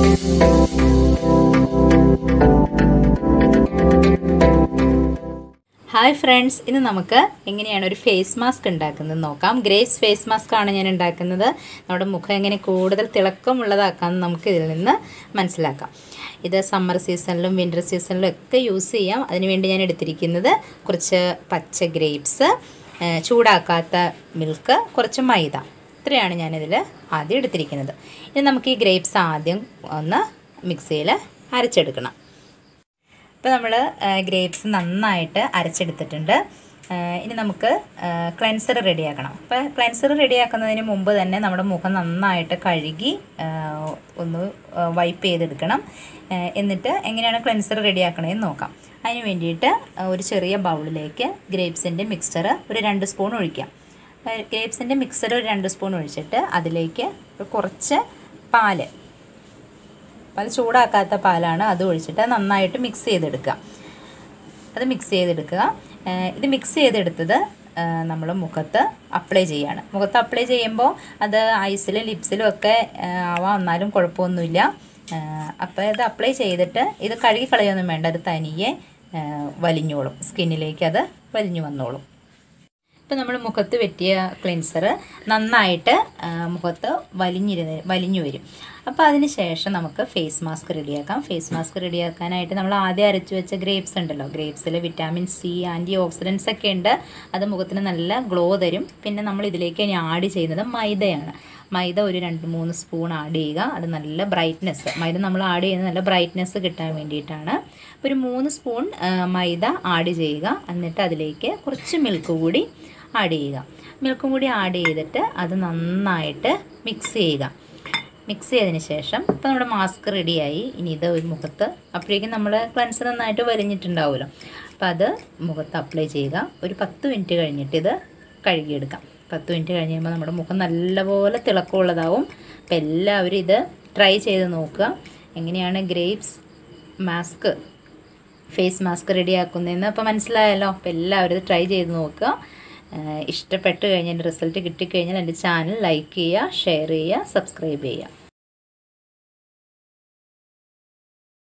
hi friends ഇന്ന് നമുക്ക് എങ്ങനെയാണ് ഒരു ഫേസ് മാസ്ക് ഉണ്ടാക്കുന്നത് നോക്കാം ഗ്രേസ് ഫേസ് മാസ്ക് ആണ് ഞാൻ ഉണ്ടാക്കുന്നത് നമ്മുടെ മുഖം എങ്ങനെ കൂടുതൽ തിളക്കമുള്ളതാക്കാമെന്ന് നമുക്ക് ഇതിൽ നിന്ന് മനസ്സിലാക്കാം ഇത് സമ്മർ സീസണിലും വിൻ്റർ സീസണിലും ഒക്കെ യൂസ് ചെയ്യാം അതിനുവേണ്ടി ഞാൻ എടുത്തിരിക്കുന്നത് കുറച്ച് പച്ച ഗ്രേപ്സ് ചൂടാക്കാത്ത മിൽക്ക് കുറച്ച് മൈദ ഇത്രയാണ് ഞാനിതിൽ ആദ്യം എടുത്തിരിക്കുന്നത് ഇനി നമുക്ക് ഈ ഗ്രേപ്സ് ആദ്യം ഒന്ന് മിക്സിയിൽ അരച്ചെടുക്കണം ഇപ്പോൾ നമ്മൾ ഗ്രേപ്സ് നന്നായിട്ട് അരച്ചെടുത്തിട്ടുണ്ട് ഇനി നമുക്ക് ക്ലെൻസർ റെഡിയാക്കണം അപ്പോൾ ക്ലെൻസർ റെഡിയാക്കുന്നതിന് മുമ്പ് തന്നെ നമ്മുടെ മുഖം നന്നായിട്ട് കഴുകി ഒന്ന് വൈപ്പ് ചെയ്തെടുക്കണം എന്നിട്ട് എങ്ങനെയാണ് ക്ലെൻസർ റെഡിയാക്കണമെന്ന് നോക്കാം അതിന് വേണ്ടിയിട്ട് ഒരു ചെറിയ ബൗളിലേക്ക് ഗ്രേപ്സിൻ്റെ മിക്സ്ചർ ഒരു രണ്ട് സ്പൂൺ ഒഴിക്കാം ഗ്രേപ്സിൻ്റെ മിക്സർ ഒരു രണ്ട് സ്പൂൺ ഒഴിച്ചിട്ട് അതിലേക്ക് കുറച്ച് പാല് പാൽ ചൂടാക്കാത്ത പാലാണ് അത് ഒഴിച്ചിട്ട് നന്നായിട്ട് മിക്സ് ചെയ്തെടുക്കുക അത് മിക്സ് ചെയ്തെടുക്കുക ഇത് മിക്സ് ചെയ്തെടുത്തത് നമ്മൾ മുഖത്ത് അപ്ലൈ ചെയ്യാണ് മുഖത്ത് അപ്ലൈ ചെയ്യുമ്പോൾ അത് ഐസിലും ലിപ്സിലും ഒക്കെ ആവാം എന്നാലും കുഴപ്പമൊന്നുമില്ല അപ്പോൾ ഇത് അപ്ലൈ ചെയ്തിട്ട് ഇത് കഴുകി കളയൊന്നും വേണ്ട അത് തനിയെ വലിഞ്ഞോളും സ്കിന്നിലേക്ക് അത് വലിഞ്ഞു വന്നോളും ഇപ്പോൾ നമ്മൾ മുഖത്ത് വെറ്റിയ ക്ലിൻസർ നന്നായിട്ട് മുഖത്ത് വലിഞ്ഞിരുന്ന് വലിഞ്ഞു വരും അപ്പോൾ അതിന് ശേഷം നമുക്ക് ഫേസ് മാസ്ക് റെഡിയാക്കാം ഫേസ് മാസ്ക് റെഡിയാക്കാനായിട്ട് നമ്മൾ ആദ്യം അരച്ചു വെച്ച ഗ്രേപ്സ് ഉണ്ടല്ലോ ഗ്രേപ്സിൽ വിറ്റാമിൻ സി ആൻറ്റി ഓക്സിഡൻസ് ഒക്കെ ഉണ്ട് അത് മുഖത്തിന് നല്ല ഗ്ലോ തരും പിന്നെ നമ്മൾ ഇതിലേക്ക് ഇനി ആഡ് ചെയ്യുന്നത് മൈദയാണ് മൈദ ഒരു രണ്ട് മൂന്ന് സ്പൂൺ ആഡ് ചെയ്യുക അത് നല്ല ബ്രൈറ്റ്നെസ് മൈദ നമ്മൾ ആഡ് ചെയ്യുന്നത് നല്ല ബ്രൈറ്റ്നെസ് കിട്ടാൻ വേണ്ടിയിട്ടാണ് ഒരു മൂന്ന് സ്പൂൺ മൈദ ആഡ് ചെയ്യുക എന്നിട്ട് അതിലേക്ക് കുറച്ച് മിൽക്ക് കൂടി ആഡ് ചെയ്യുക മിൽക്കും കൂടി ആഡ് ചെയ്തിട്ട് അത് നന്നായിട്ട് മിക്സ് ചെയ്യുക മിക്സ് ചെയ്തതിന് ശേഷം ഇപ്പോൾ നമ്മുടെ മാസ്ക് റെഡിയായി ഇനി ഇത് ഒരു മുഖത്ത് അപ്പോഴേക്കും നമ്മൾ ക്ലൻസർ നന്നായിട്ട് വലിഞ്ഞിട്ടുണ്ടാവുമല്ലോ അപ്പോൾ അത് മുഖത്ത് അപ്ലൈ ചെയ്യുക ഒരു പത്ത് മിനിറ്റ് കഴിഞ്ഞിട്ട് ഇത് കഴുകിയെടുക്കാം പത്ത് മിനിറ്റ് കഴിഞ്ഞ് കഴിയുമ്പോൾ നമ്മുടെ മുഖം നല്ലപോലെ തിളക്കമുള്ളതാവും അപ്പോൾ എല്ലാവരും ഇത് ട്രൈ ചെയ്ത് നോക്കുക എങ്ങനെയാണ് ഗ്രേപ്സ് മാസ്ക് ഫേസ് മാസ്ക് റെഡിയാക്കുന്നതെന്ന് അപ്പോൾ മനസ്സിലായല്ലോ അപ്പോൾ എല്ലാവരും ഇത് ട്രൈ ചെയ്ത് നോക്കുക ഇഷ്ടപ്പെട്ട് കഴിഞ്ഞാൽ റിസൾട്ട് കിട്ടിക്കഴിഞ്ഞാൽ എൻ്റെ ചാനൽ ലൈക്ക് ചെയ്യുക ഷെയർ ചെയ്യുക സബ്സ്ക്രൈബ് ചെയ്യുക